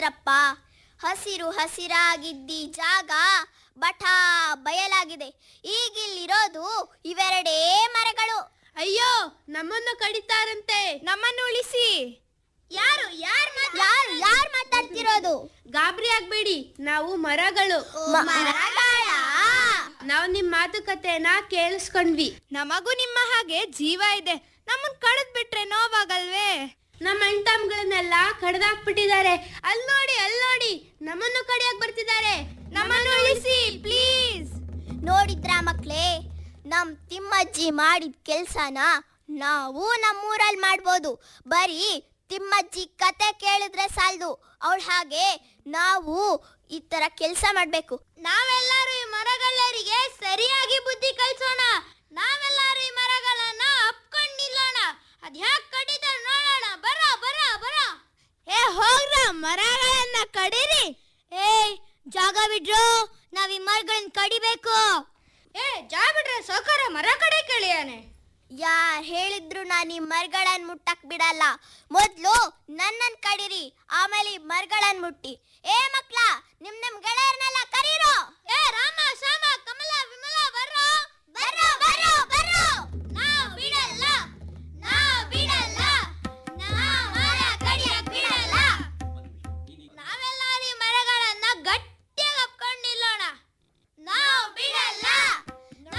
ಕರೀರಪ್ಪ ಹಸಿರು ಹಸಿರಾಗಿದ್ದಿ ಜಾಗ ಬಠ ಬಯಲಾಗಿದೆ ಈಗಿಲ್ಲಿರೋದು ಇವೆರಡೇ ಮರಗಳು ಅಯ್ಯೋ ನಮ್ಮನ್ನು ಕಡಿತಾರಂತೆ ನಮ್ಮನ್ನು ಉಳಿಸಿ ಯಾರು ಯಾರು ಯಾರು ಯಾರು ಮಾತಾಡ್ತಿರೋದು ಗಾಬರಿ ಆಗ್ಬೇಡಿ ನಾವು ಮರಗಳು ನಾವು ನಿಮ್ ಮಾತುಕತೆನ ಕೇಳಿಸ್ಕೊಂಡ್ವಿ ನಮಗೂ ನಿಮ್ಮ ಹಾಗೆ ಜೀವ ಇದೆ ನಮ್ಮನ್ ಕಳೆದ್ ಬಿಟ್ರೆ ನೋವಾಗಲ್ವೇ ನಮ್ಮ ಅಣ್ತಮ್ಗಳನ್ನೆಲ್ಲ ಕಡ್ದಾಕ್ಬಿಟ್ಟಿದ್ದಾರೆ ಅಲ್ ನೋಡಿ ಅಲ್ ನೋಡಿ ನಮ್ಮನ್ನು ಕಡಿಯಾಕ್ ಬರ್ತಿದ್ದಾರೆ ನಮ್ಮನ್ನು ಉಳಿಸಿ ಪ್ಲೀಸ್ ನೋಡಿದ್ರ ಮಕ್ಳೇ ನಮ್ ತಿಮ್ಮಜ್ಜಿ ಮಾಡಿದ ಕೆಲ್ಸನ ನಾವು ನಮ್ಮೂರಲ್ಲಿ ಮಾಡ್ಬೋದು ಬರೀ ತಿಮ್ಮಜ್ಜಿ ಕತೆ ಕೇಳಿದ್ರೆ ಸಾಲದು ಅವಳ ಹಾಗೆ ನಾವು ಈ ತರ ಕೆಲಸ ಮಾಡ್ಬೇಕು ನಾವೆಲ್ಲರೂ ಈ ಮರಗಳರಿಗೆ ಸರಿಯಾಗಿ ಬುದ್ಧಿ ಕಲ್ಸೋಣ ನಾವೆಲ್ಲರೂ ಈ ಮರಗಳನ್ನ ಅಪ್ಕೊಂಡ್ ನಿಲ್ಲೋಣ ಅದ್ಯಾಕ್ ಕಡಿದ ನೋಡೋಣ ಬರ ಬರ ಬರ ಏ ಹೋಗ್ರ ಮರಗಳನ್ನ ಕಡೀರಿ ಏಯ್ ಜಾಗ ಬಿಡ್ರು ನಾವ್ ಈ ಮರಗಳನ್ನ ಕಡಿಬೇಕು ಏ ಜಾಗ ಬಿಡ್ರೆ ಸೌಕರ್ಯ ಮರ ಕಡೆ ಕೇಳಿಯಾನೆ ಯಾರ್ ಹೇಳಿದ್ರು ನಾನು ಈ ಮರಗಳನ್ನ ಮುಟ್ಟಕ್ ಬಿಡಲ್ಲ ಮೊದ್ಲು ನನ್ನನ್ ಕಡೀರಿ ಆಮೇಲೆ ಈ ಮರಗಳನ್ನ ಮುಟ್ಟಿ ಏ ಮಕ್ಳ ನಿಮ್ ನಿಮ್ ಗೆಳೆಯರ್ನೆಲ್ಲ ಕರೀರೋ ಏ ರಾಮ